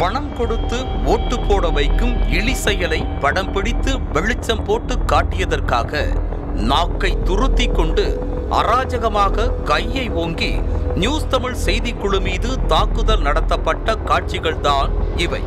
பணம் கொடுத்து ஓட்டு போட வைக்கும் இழி செயலை படம் பிடித்து வெளிச்சம் போட்டு காட்டியதற்காக நாக்கை துருத்தி கொண்டு அராஜகமாக கையை ஓங்கி நியூஸ் தமிழ் செய்திக்குழு மீது தாக்குதல் நடத்தப்பட்ட காட்சிகள்தான் இவை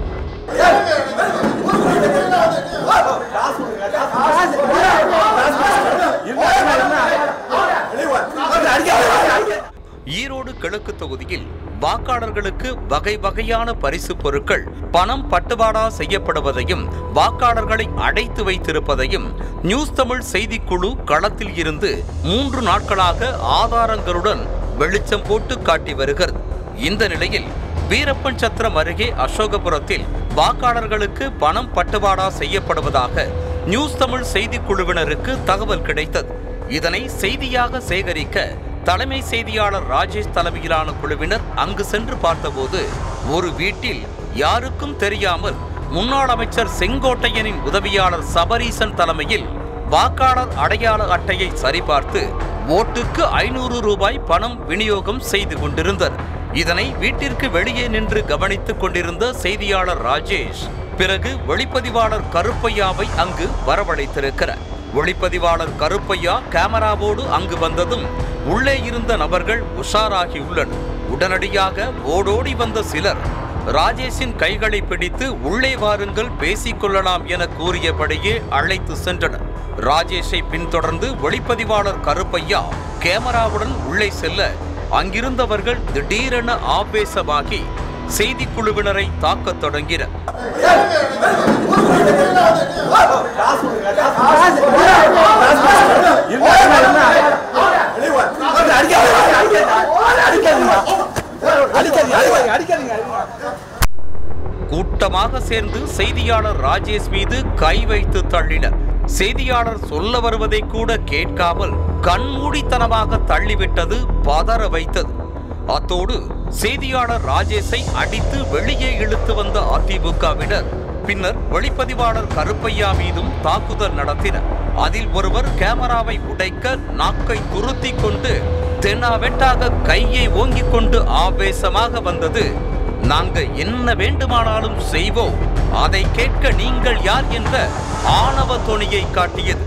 ஈரோடு கிழக்கு தொகுதியில் வாக்காளர்களுக்கு வகை வகையான பரிசு பொருட்கள் பணம் பட்டுவாடா செய்யப்படுவதையும் வாக்காளர்களை அடைத்து வைத்திருப்பதையும் நியூஸ் தமிழ் செய்திக்குழு களத்தில் இருந்து மூன்று நாட்களாக ஆதாரங்களுடன் வெளிச்சம் போட்டு காட்டி வருகிறது இந்த நிலையில் வீரப்பன் சத்திரம் அருகே அசோகபுரத்தில் வாக்காளர்களுக்கு பணம் பட்டுவாடா செய்யப்படுவதாக நியூஸ் தமிழ் செய்திக்குழுவினருக்கு தகவல் கிடைத்தது இதனை செய்தியாக சேகரிக்க தலைமை செய்தியாளர் ராஜேஷ் தலைமையிலான குழுவினர் அங்கு சென்று பார்த்தபோது ஒரு வீட்டில் யாருக்கும் தெரியாமல் முன்னாள் அமைச்சர் செங்கோட்டையனின் உதவியாளர் சபரீசன் தலைமையில் வாக்காளர் அடையாள அட்டையை சரிபார்த்து ஓட்டுக்கு ஐநூறு ரூபாய் பணம் விநியோகம் செய்து கொண்டிருந்தனர் இதனை வீட்டிற்கு வெளியே நின்று கவனித்துக் கொண்டிருந்த செய்தியாளர் ராஜேஷ் பிறகு ஒளிப்பதிவாளர் கருப்பையாவை அங்கு வரவழைத்திருக்கிறார் ஒளிப்பதிவாளர் கருப்பையா கேமராவோடு அங்கு வந்ததும் உள்ளே இருந்த நபர்கள் உஷாராகியுள்ளனர் உடனடியாக ஓடோடி வந்த சிலர் ராஜேஷின் கைகளை பிடித்து உள்ளே வாருங்கள் பேசிக்கொள்ளலாம் என கூறியபடியே அழைத்து சென்றனர் ராஜேஷை பின்தொடர்ந்து ஒளிப்பதிவாளர் கருப்பையா கேமராவுடன் உள்ளே செல்ல அங்கிருந்தவர்கள் திடீரென ஆவேசமாகி செய்திக்குழுவினரை தாக்கத் தொடங்கினர் கூட்டமாக சேர்ந்து செய்தியாளர் ராஜேஷ் மீது கை வைத்து தள்ளினர் செய்தியாளர் சொல்ல வருவதை கூட கேட்காமல் கண்மூடித்தனமாக தள்ளிவிட்டது பதற வைத்தது அத்தோடு செய்தியாளர் ராஜேஷை அடித்து வெளியே இழுத்து வந்த அதிமுகவினர் பின்னர் ஒளிப்பதிவாளர் கருப்பையா மீதும் தாக்குதல் நடத்தினர் அதில் ஒருவர் கேமராவை உடைக்க நாக்கை துருத்தி கொண்டு தென்னாவெட்டாக கையை ஓங்கிக் கொண்டு ஆவேசமாக வந்தது நாங்க என்ன வேண்டுமானாலும் செய்வோம் அதை கேட்க நீங்கள் யார் என்ற ஆணவ தொனியை காட்டியது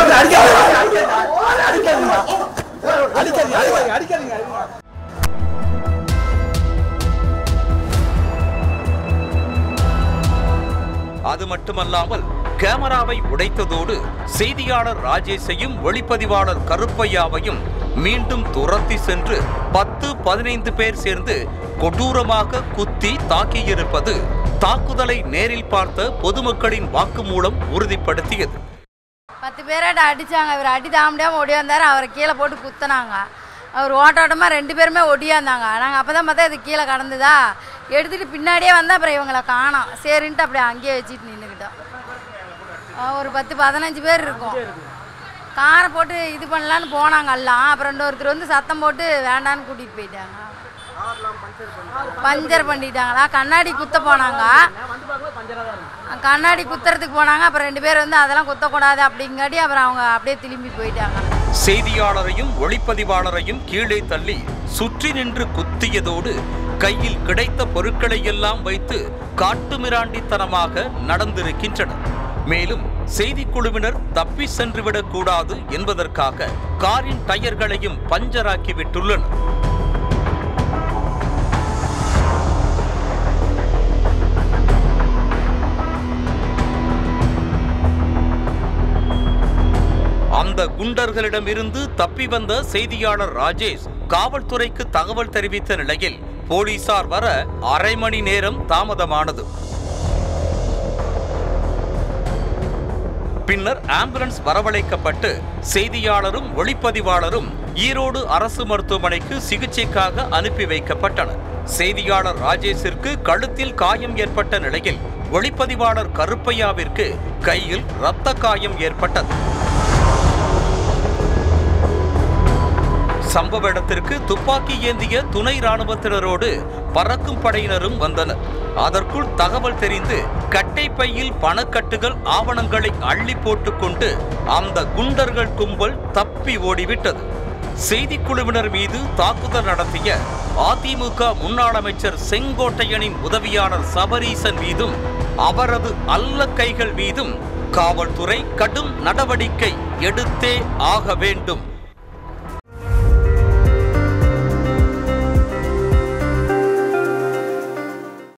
அது மட்டுமல்லாமல் கேமராவை உடைத்ததோடு செய்தியாளர் ராஜேஷையும் ஒளிப்பதிவாளர் கருப்பையாவையும் மீண்டும் துரத்தி சென்று பத்து பதினைந்து பேர் சேர்ந்து கொடூரமாக குத்தி தாக்கியிருப்பது தாக்குதலை நேரில் பார்த்த பொதுமக்களின் வாக்குமூலம் உறுதிப்படுத்தியது பத்து பேராட்ட அடிச்சாங்க இவர் அடி தாங்க முடியாமல் ஒடியாந்தாரு அவரை கீழே போட்டு குத்துனாங்க அவர் ஓட்டோட்டமாக ரெண்டு பேருமே ஒடியாந்தாங்க நாங்கள் அப்போ தான் பார்த்தா இது கீழே கடந்ததா எடுத்துகிட்டு பின்னாடியே வந்தால் அப்புறம் இவங்களை காணோம் சரின்ட்டு அப்படியே அங்கேயே வச்சுட்டு நின்றுக்கிட்டோம் ஒரு பத்து பதினஞ்சு பேர் இருக்கும் காரை போட்டு இது பண்ணலான்னு போனாங்க எல்லாம் அப்புறம் இன்னொருத்தர் வந்து சத்தம் போட்டு வேண்டான்னு கூட்டிகிட்டு போயிட்டாங்க பஞ்சர் பண்ணிட்டாங்களா கண்ணாடி குத்த போனாங்க கண்ணாடி குத்துறதுக்கு போனாங்க அப்புறம் ரெண்டு பேர் வந்து அதெல்லாம் குத்தக்கூடாது அப்படிங்காட்டி அப்புறம் அவங்க அப்படியே திரும்பி போயிட்டாங்க செய்தியாளரையும் ஒளிப்பதிவாளரையும் கீழே தள்ளி சுற்றி நின்று குத்தியதோடு கையில் கிடைத்த பொருட்களை எல்லாம் வைத்து காட்டுமிராண்டித்தனமாக நடந்திருக்கின்றனர் மேலும் செய்திக்குழுவினர் தப்பி சென்றுவிடக் கூடாது என்பதற்காக காரின் டயர்களையும் பஞ்சராக்கி விட்டுள்ளனர் அந்த குண்டர்களிடமிருந்து தப்பி வந்த செய்தியாளர் ராஜேஷ் காவல்துறைக்கு தகவல் தெரிவித்த நிலையில் போலீசார் வர அரை மணி நேரம் தாமதமானது பின்னர் ஆம்புலன்ஸ் வரவழைக்கப்பட்டு செய்தியாளரும் ஒளிப்பதிவாளரும் ஈரோடு அரசு மருத்துவமனைக்கு சிகிச்சைக்காக அனுப்பி வைக்கப்பட்டனர் செய்தியாளர் ராஜேஷிற்கு கழுத்தில் காயம் ஏற்பட்ட நிலையில் ஒளிப்பதிவாளர் கருப்பையாவிற்கு கையில் இரத்த காயம் ஏற்பட்டது சம்பவ இடத்திற்கு துப்பாக்கி ஏந்திய துணை ராணுவத்தினரோடு பறக்கும் படையினரும் வந்தனர் அதற்குள் தகவல் தெரிந்து கட்டை பையில் பணக்கட்டுகள் ஆவணங்களை அள்ளி போட்டுக்கொண்டு அந்த குண்டர்கள் கும்பல் தப்பி ஓடிவிட்டது செய்திக்குழுவினர் மீது தாக்குதல் நடத்திய அதிமுக முன்னாள் அமைச்சர் செங்கோட்டையனின் உதவியாளர் சபரீசன் மீதும் அவரது அல்ல கைகள் மீதும் காவல்துறை கடும் நடவடிக்கை எடுத்தே ஆக வேண்டும்